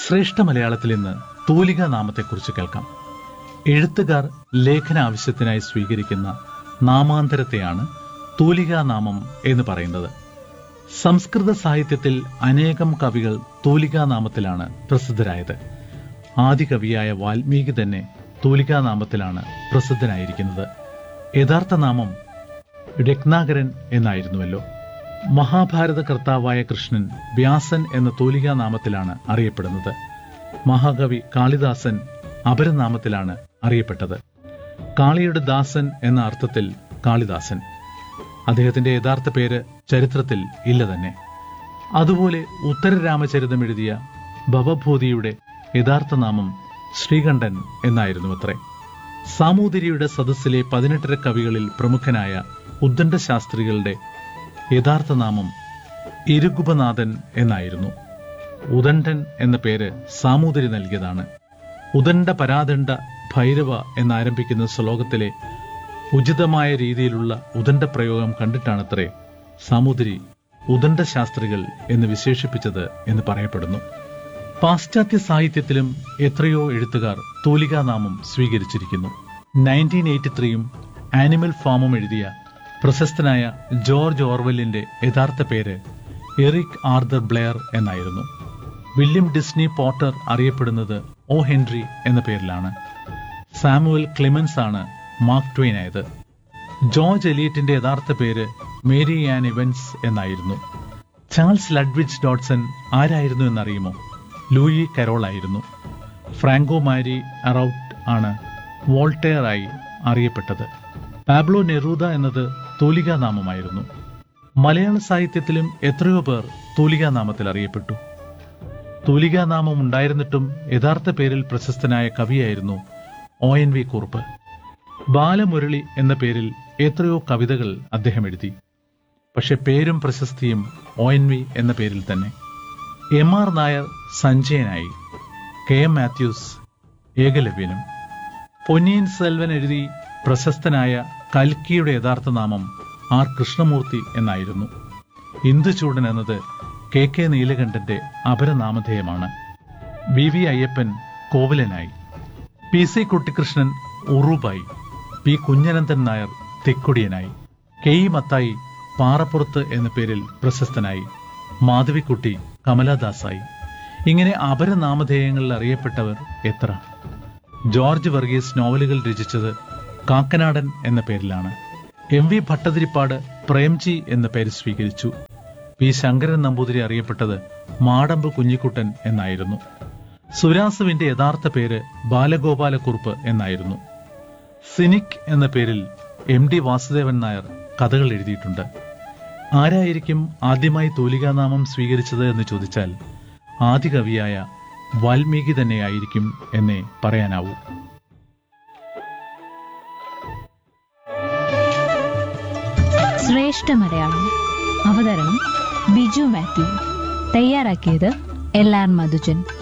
ശ്രേഷ്ഠ മലയാളത്തിൽ ഇന്ന് തൂലിക നാമത്തെക്കുറിച്ച് കേൾക്കാം എഴുത്തുകാർ ലേഖന ആവശ്യത്തിനായി സ്വീകരിക്കുന്ന നാമാന്തരത്തെയാണ് തൂലികാ നാമം എന്ന് പറയുന്നത് സംസ്കൃത സാഹിത്യത്തിൽ അനേകം കവികൾ തൂലികാ നാമത്തിലാണ് പ്രസിദ്ധരായത് ആദ്യ കവിയായ വാൽമീകി തന്നെ തൂലികാ നാമത്തിലാണ് പ്രസിദ്ധനായിരിക്കുന്നത് യഥാർത്ഥ നാമം രത്നാകരൻ എന്നായിരുന്നുവല്ലോ മഹാഭാരത കർത്താവായ കൃഷ്ണൻ വ്യാസൻ എന്ന തൂലികാ നാമത്തിലാണ് അറിയപ്പെടുന്നത് മഹാകവി കാളിദാസൻ അപരനാമത്തിലാണ് അറിയപ്പെട്ടത് കാളിയുടെ ദാസൻ എന്ന അർത്ഥത്തിൽ കാളിദാസൻ അദ്ദേഹത്തിന്റെ യഥാർത്ഥ പേര് ചരിത്രത്തിൽ ഇല്ല തന്നെ അതുപോലെ ഉത്തരരാമചരിതം എഴുതിയ ഭവഭൂതിയുടെ യഥാർത്ഥ നാമം ശ്രീകണ്ഠൻ എന്നായിരുന്നു അത്രേ സാമൂതിരിയുടെ സദസ്സിലെ പതിനെട്ടര കവികളിൽ പ്രമുഖനായ ഉദ്ദണ്ഡ ശാസ്ത്രികളുടെ യഥാർത്ഥ നാമം ഇരുഗുപനാഥൻ എന്നായിരുന്നു ഉദണ്ഡൻ എന്ന പേര് സാമൂതിരി നൽകിയതാണ് ഉദണ്ഡ പരാദണ്ഡ ഭൈരവ എന്നാരംഭിക്കുന്ന ശ്ലോകത്തിലെ ഉചിതമായ രീതിയിലുള്ള ഉദണ്ഡ പ്രയോഗം കണ്ടിട്ടാണത്രേ സാമൂതിരി ഉദണ്ഡ ശാസ്ത്രികൾ എന്ന് വിശേഷിപ്പിച്ചത് എന്ന് പറയപ്പെടുന്നു പാശ്ചാത്യ സാഹിത്യത്തിലും എത്രയോ എഴുത്തുകാർ തൂലികാനാമം സ്വീകരിച്ചിരിക്കുന്നു നയൻറ്റീൻ എയ്റ്റി ത്രീയും ആനിമൽ ഫാമും എഴുതിയ പ്രശസ്തനായ ജോർജ് ഓർവെല്ലിന്റെ യഥാർത്ഥ പേര് എറിക് ആർദർ ബ്ലെയർ എന്നായിരുന്നു വില്യം ഡിസ്നി പോട്ടർ അറിയപ്പെടുന്നത് ഒ ഹെൻറി എന്ന പേരിലാണ് സാമുവൽ ക്ലിമൻസ് ആണ് മാർക്ക് ട്വെയിൻ ആയത് ജോർജ് എലിയറ്റിന്റെ യഥാർത്ഥ പേര് മേരി ആൻ ഇവൻസ് എന്നായിരുന്നു ചാൾസ് ലഡ്വിച്ച് ഡോട്ട്സൺ ആരായിരുന്നു എന്നറിയുമോ ലൂയി കരോൾ ആയിരുന്നു ഫ്രാങ്കോ മാരി അറൌട്ട് ആണ് വോൾട്ടെയർ ആയി അറിയപ്പെട്ടത് പാബ്ലോ നെറൂദ എന്നത് തൂലികാ നാമമായിരുന്നു മലയാള സാഹിത്യത്തിലും എത്രയോ പേർ തൂലികാ നാമത്തിൽ അറിയപ്പെട്ടു തൂലികാ നാമം ഉണ്ടായിരുന്നിട്ടും യഥാർത്ഥ പേരിൽ പ്രശസ്തനായ കവിയായിരുന്നു O N V Kurup Balamurali എന്ന പേരിൽ എത്രയോ കവിതകൾ അദ്ദേഹം എഴുതി പക്ഷെ പേരും പ്രശസ്തിയും ഒ എൻ വി എന്ന പേരിൽ തന്നെ എം ആർ നായർ സഞ്ജയനായി കെ എം മാത്യൂസ് ഏകലവ്യനും പൊന്നിയിൻ സെൽവൻ എഴുതി പ്രശസ്തനായ കൽക്കിയുടെ യഥാർത്ഥ നാമം ആർ കൃഷ്ണമൂർത്തി എന്നായിരുന്നു ഇന്ദുചൂടൻ എന്നത് കെ കെ നീലകണ്ഠന്റെ അപരനാമധേയമാണ് വി വി അയ്യപ്പൻ കോവിലനായി പി സി കുട്ടിക്കൃഷ്ണൻ ഉറുബായി പി കുഞ്ഞനന്ദൻ നായർ തെക്കുടിയനായി കെ ഇ മത്തായി പാറപ്പുറത്ത് എന്ന പേരിൽ പ്രശസ്തനായി മാധവിക്കുട്ടി കമലാദാസായി ഇങ്ങനെ അപരനാമധേയങ്ങളിൽ അറിയപ്പെട്ടവർ എത്ര ജോർജ് വർഗീസ് നോവലുകൾ രചിച്ചത് കാക്കനാടൻ എന്ന പേരിലാണ് എം വി ഭട്ടതിരിപ്പാട് പ്രേംജി എന്ന പേര് സ്വീകരിച്ചു പി ശങ്കരൻ നമ്പൂതിരി അറിയപ്പെട്ടത് മാടമ്പ് കുഞ്ഞിക്കുട്ടൻ എന്നായിരുന്നു സുരാസുവിന്റെ യഥാർത്ഥ പേര് ബാലഗോപാലക്കുറുപ്പ് എന്നായിരുന്നു സിനിക് എന്ന പേരിൽ എം ഡി വാസുദേവൻ നായർ കഥകൾ എഴുതിയിട്ടുണ്ട് ആരായിരിക്കും ആദ്യമായി തൂലികാനാമം സ്വീകരിച്ചത് എന്ന് ചോദിച്ചാൽ ആദ്യ കവിയായ വാൽമീകി തന്നെയായിരിക്കും എന്നേ പറയാനാവൂ ശ്രേഷ്ഠ മലയാളം അവതരണം ബിജു മാത്യു തയ്യാറാക്കിയത് എൽ ആർ മധുജൻ